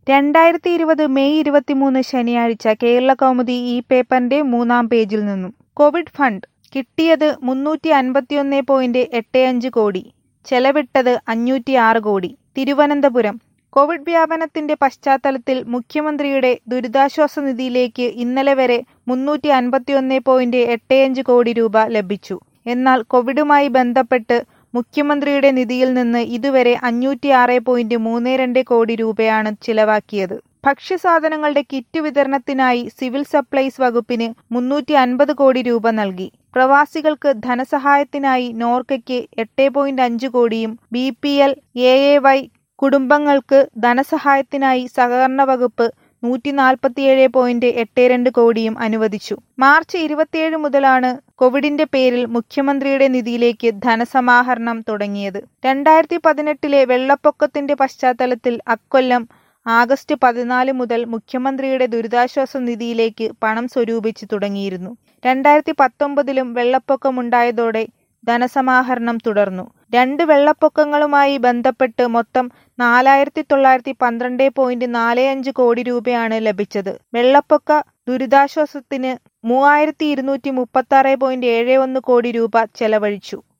രണ്ടായിരത്തി ഇരുപത് മെയ് ഇരുപത്തിമൂന്ന് ശനിയാഴ്ച കേരളകൗമുദി ഈ പേപ്പറിന്റെ മൂന്നാം പേജിൽ നിന്നും കോവിഡ് ഫണ്ട് കിട്ടിയത് മുന്നൂറ്റി അൻപത്തിയൊന്ന് പോയിന്റ് എട്ട് അഞ്ച് കോടി ചെലവിട്ടത് അഞ്ഞൂറ്റിയാറ് കോടി തിരുവനന്തപുരം കോവിഡ് വ്യാപനത്തിന്റെ പശ്ചാത്തലത്തിൽ മുഖ്യമന്ത്രിയുടെ ദുരിതാശ്വാസ നിധിയിലേക്ക് ഇന്നലെ വരെ മുന്നൂറ്റി അൻപത്തിയൊന്ന് പോയിന്റ് എട്ട് അഞ്ച് കോടി രൂപ ലഭിച്ചു എന്നാൽ കോവിഡുമായി ബന്ധപ്പെട്ട് മുഖ്യമന്ത്രിയുടെ നിധിയിൽ നിന്ന് ഇതുവരെ അഞ്ഞൂറ്റിയാറ് പോയിന്റ് മൂന്ന് രണ്ട് കോടി രൂപയാണ് ചിലവാക്കിയത് ഭക്ഷ്യസാധനങ്ങളുടെ കിറ്റ് വിതരണത്തിനായി സിവിൽ സപ്ലൈസ് വകുപ്പിന് മുന്നൂറ്റി അൻപത് കോടി രൂപ നൽകി പ്രവാസികൾക്ക് ധനസഹായത്തിനായി നോർക്കയ്ക്ക് എട്ട് പോയിന്റ് അഞ്ച് കോടിയും B P L A A Y കുടുംബങ്ങൾക്ക് ധനസഹായത്തിനായി സഹകരണ വകുപ്പ് നൂറ്റി നാൽപ്പത്തിയേഴ് പോയിന്റ് എട്ട് രണ്ട് കോടിയും അനുവദിച്ചു മാർച്ച് ഇരുപത്തിയേഴ് മുതലാണ് കോവിഡിന്റെ പേരിൽ മുഖ്യമന്ത്രിയുടെ നിധിയിലേക്ക് ധനസമാഹരണം തുടങ്ങിയത് രണ്ടായിരത്തി പതിനെട്ടിലെ വെള്ളപ്പൊക്കത്തിന്റെ പശ്ചാത്തലത്തിൽ അക്കൊല്ലം ആഗസ്റ്റ് പതിനാല് മുതൽ മുഖ്യമന്ത്രിയുടെ ദുരിതാശ്വാസ നിധിയിലേക്ക് പണം സ്വരൂപിച്ചു തുടങ്ങിയിരുന്നു രണ്ടായിരത്തി പത്തൊമ്പതിലും വെള്ളപ്പൊക്കമുണ്ടായതോടെ ധനസമാഹരണം തുടർന്നു രണ്ട് വെള്ളപ്പൊക്കങ്ങളുമായി ബന്ധപ്പെട്ട് മൊത്തം നാലായിരത്തി തൊള്ളായിരത്തി പന്ത്രണ്ട് പോയിന്റ് നാല് അഞ്ച് കോടി രൂപയാണ് ലഭിച്ചത് വെള്ളപ്പൊക്ക ദുരിതാശ്വാസത്തിന് മൂവായിരത്തി ഇരുന്നൂറ്റി മുപ്പത്തി ആറ് പോയിന്റ് ഏഴ് ഒന്ന് കോടി രൂപ ചെലവഴിച്ചു